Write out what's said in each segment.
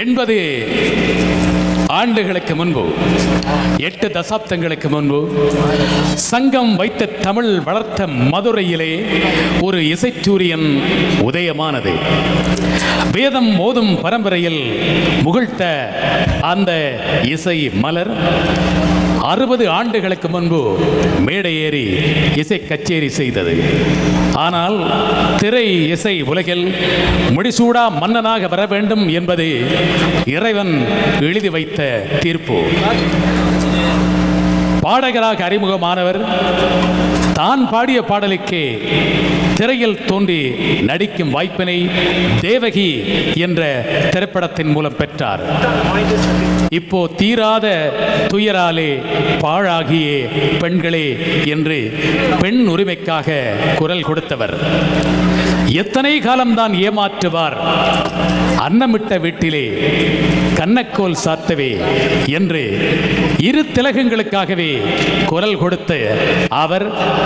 எண்பது ஆண்டுகளுக்கு முன்பு எட்டு தசாப்தங்களுக்கு முன்பு சங்கம் வைத்த தமிழ் வளர்த்த மதுரையிலே ஒரு இசைச்சூரியன் உதயமானது வேதம் மோதும் பரம்பரையில் முகிழ்த்த அந்த இசை மலர் அறுபது ஆண்டுகளுக்கு முன்பு மேடை ஏறி இசை கச்சேரி செய்தது ஆனால் திரை இசை உலகில் முடிசூடா மன்னனாக வர வேண்டும் என்பது இறைவன் எழுதி வைத்த தீர்ப்பு பாடகராக அறிமுகமானவர் தான் பாடிய பாடலுக்கே திரையில் தோன்றி நடிக்கும் வாய்ப்பினை தேவகி என்ற திரைப்படத்தின் மூலம் பெற்றார் இப்போ தீராத துயராலே பாழாகியே பெண்களே என்று பெண் உரிமைக்காக குரல் கொடுத்தவர் எத்தனை காலம்தான் ஏமாற்றுவார் அன்னமிட்ட வீட்டிலே கன்னக்கோல் சாத்தவே என்று இரு திலகங்களுக்காகவே குரல் கொடுத்த அவர்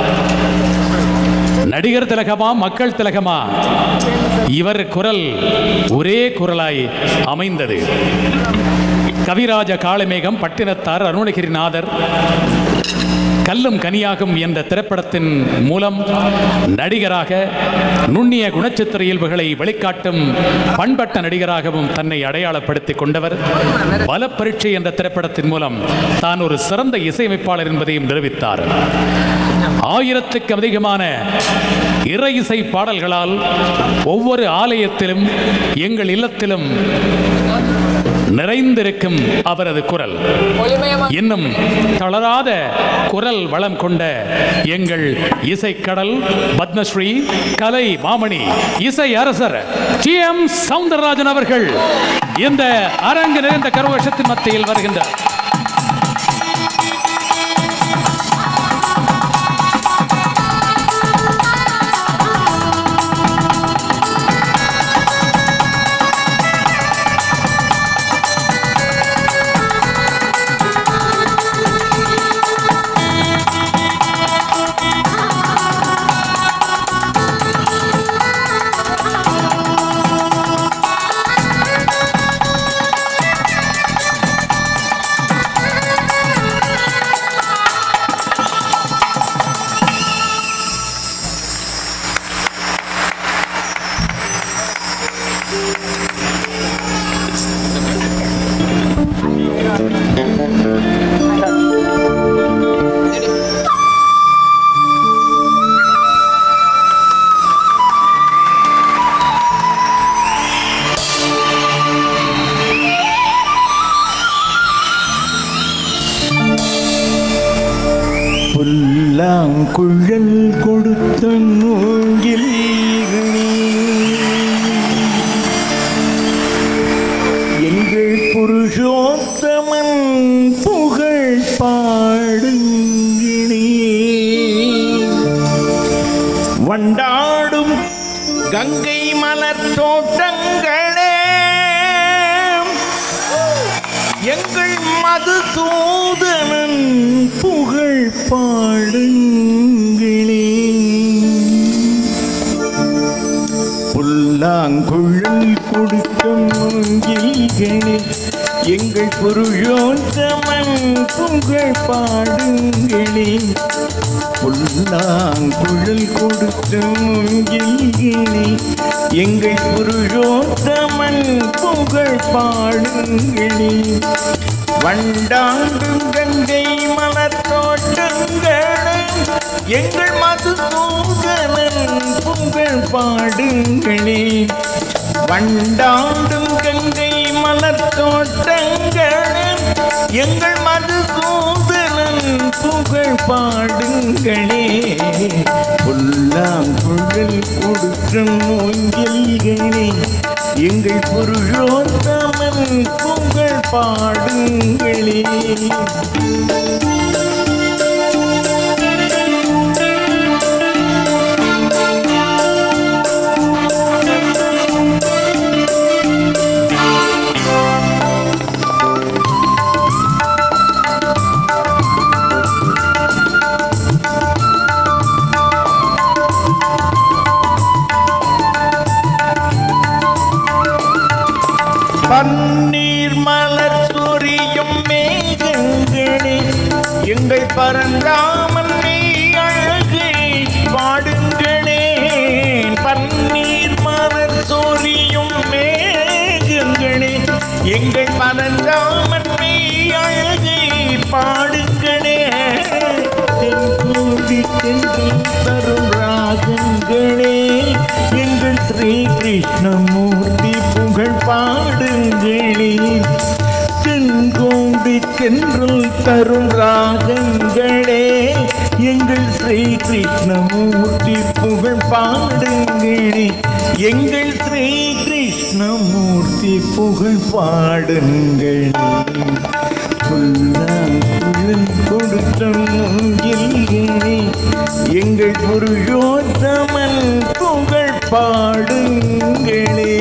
நடிகர் திலகமா மக்கள் திலகமா இவர் குரல் ஒரே குரலாய் அமைந்தது கவிராஜ காளமேகம் பட்டினத்தார் அருணகிரிநாதர் கல்லும் கனியாகும் என்ற திரைப்படத்தின் மூலம் நடிகராக நுண்ணிய குணச்சித்திர இயல்புகளை வெளிக்காட்டும் பண்பட்ட நடிகராகவும் தன்னை அடையாளப்படுத்திக் கொண்டவர் பல பரீட்சை என்ற திரைப்படத்தின் மூலம் தான் ஒரு சிறந்த இசையமைப்பாளர் என்பதையும் நிரூபித்தார் ஆயிரத்துக்கு அதிகமான இறை இசை பாடல்களால் ஒவ்வொரு ஆலயத்திலும் எங்கள் இல்லத்திலும் நிறைந்திருக்கும் அவரது குரல் இன்னும் தளராத குரல் வளம் கொண்ட எங்கள் இசைக்கடல் பத்மஸ்ரீ கலை மாமணி இசை அரசர் டி எம் சவுந்தரராஜன் அவர்கள் இந்த அரங்கு நிறைந்த கருவஷத்தின் மத்தியில் வருகின்றார் புல்லாங்குழல் கொடுத்த நோங்கில் எங்கள் புருஷோத்தமன் புகழ் பாடுங்கினே வண்டாடும் கங்கை மலர் தோட்டங்களே எங்கள் மதுசூதனன் புகழ் பாடுங்களே புல்லாங்குழல் கொடுத்த மூங்கில்களே எங்கள் புருஷோத்தமன் புகழ் பாடுங்களே புல்லாங்குழல் கொடுத்த மூங்கில்களே எங்கள் புருஷோத்தமன் புகழ் பாடுங்களே வண்டாண்டும் கங்கை மலர் தோட்டங்களும் எங்கள் மதுசூதனன் புகழ் பாடுங்களே வண்டாண்டும் கங்கை மலர் தோட்டங்களும் எங்கள் மதுசூதனன் புகழ் பாடுங்களே புல்லாம் புகழ் கொடுக்கும் மூங்கில்களே எங்கள் புருஷோத்தமன் புகழ் பாடுங்களே பன்னீர் மலர் சொரியும் மேகங்களே எங்கள் பரந்தாமன் மெய் அழகை பாடுங்களே பன்னீர் மலர் சொரியும் மேகங்களே எங்கள் பரந்தாமன் மெய் அழகை பாடுங்களே தென்கோடி சென்று தரும் ராகங்களே எங்கள் ஸ்ரீ கிருஷ்ணமூர்த்தி புகழ் பாடுங்களே தென்கோடி சென்றல் தரும் ராகங்களே எங்கள் ஸ்ரீ கிருஷ்ணமூர்த்தி புகழ் பாடுங்களே எங்கள் ஸ்ரீ கிருஷ்ணமூர்த்தி புகழ் பாடுங்களே புல்லாங்குழல் கொடுத்த மூங்கில்களே எங்கள் புருஷோத்தமன் புகழ் பாடுங்களே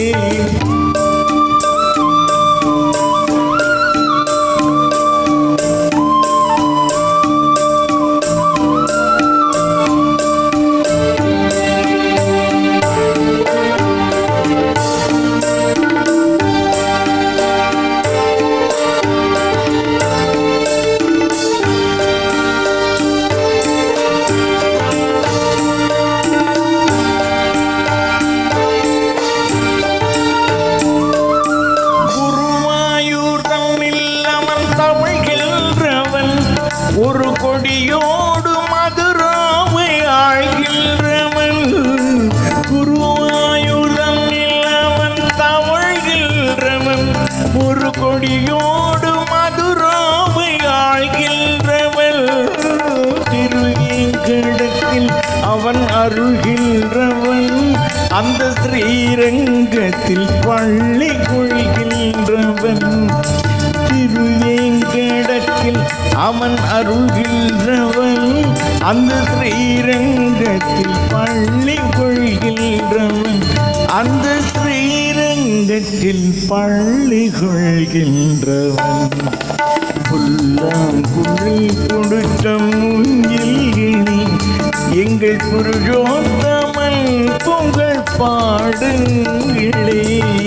குருவாயூர் தம்மில் அவன் தமிழ்கின்றவன் ஒரு கொடியோடு மதுராவை ஆழ்கின்றவன் குருவாயூர் தம்மில் அவன் தமிழ்கின்றவன் ஒரு கொடியோடு மதுராவை ஆழ்கின்றவன் திருவேங்கடத்தில் அவன் அருள்கின்றவன் அந்த ஸ்ரீரங்கத்தில் பள்ளி கொள்கின்றவன் திருவேங்கடத்தில் அவன் அருள்கின்றவன் அந்த ஸ்ரீரங்கத்தில் பள்ளி கொள்கின்றவன் அந்த ஸ்ரீரங்கத்தில் பள்ளி கொள்கின்றவன் புல்லாங்குழல் கொடுத்த மூங்கில்கிணி எங்கள் புருஷோத்தமன் புகழ் பாடுங்களே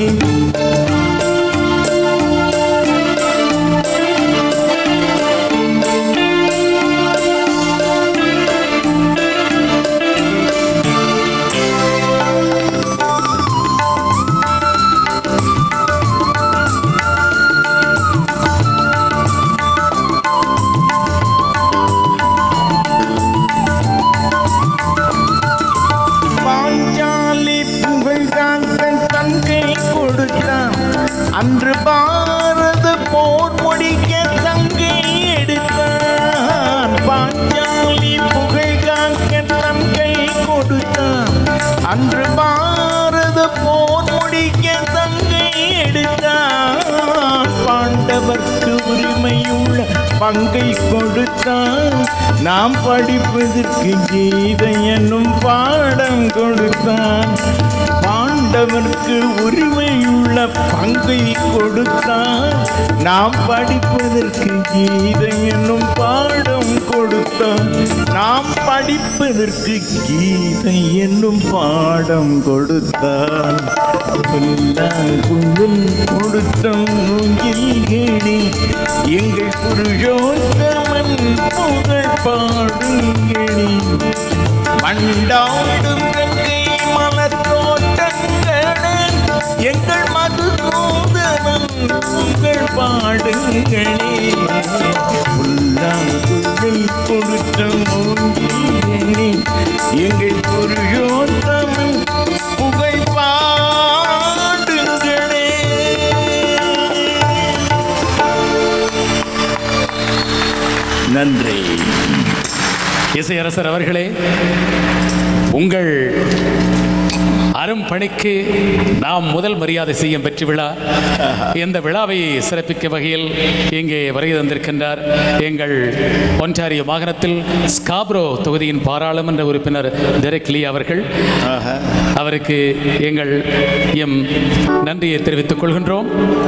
பாஞ்சாலி புகழ் காந்தன் தங்கை கொடுத்தான் அன்று பாரத போர் முடிக்க தங்கை எடுத்தான் பாஞ்சாலி புகழ் காந்தன் தங்கை கொடுத்தான் அன்று பாரத போர் முடிக்க தங்கை எடுத்தான் பாண்டவர்க்கு உரிமையுள்ள பங்கை கொடுத்தான் நாம் படிப்பதற்கு கீதை என்னும் பாடம் கொடுத்தான் பாண்டவர்க்கு உரிமையுள்ள பங்கை கொடுத்தான் நாம் படிப்பதற்கு கீதை என்னும் பாடம் கொடுத்தான் நாம் படிப்பதற்கு கீதை என்னும் பாடம் கொடுத்தான் புல்லாங்குழல் கொடுத்த மூங்கில்களே எங்கள் புருஷோத்தமன் புகழ் பாடுங்களே மண்டாடும் கங்கை மலர் தோட்டங்களே எங்கள் மதுசூதனன் புகழ் பாடுங்களே புல்லாங்குழல் கொடுத்த மூங்கில்களே எங்கள் புருஷோத்தமன் புகழ் பாடுங்களே நன்றி இசையரசர் அவர்களே உங்கள் அரும் பணிக்கு நாம் முதல் மரியாதை செய்யும் வெற்றி விழா இந்த விழாவை சிறப்பிக்கும் வகையில் இங்கே வருகை தந்திருக்கின்றார் எங்கள் ஒன்டாரியோ மாகாணத்தில் ஸ்காப்ரோ தொகுதியின் பாராளுமன்ற உறுப்பினர் டெரெக் லீ அவர்கள் அவருக்கு எங்கள் எம் நன்றியை தெரிவித்துக் கொள்கின்றோம்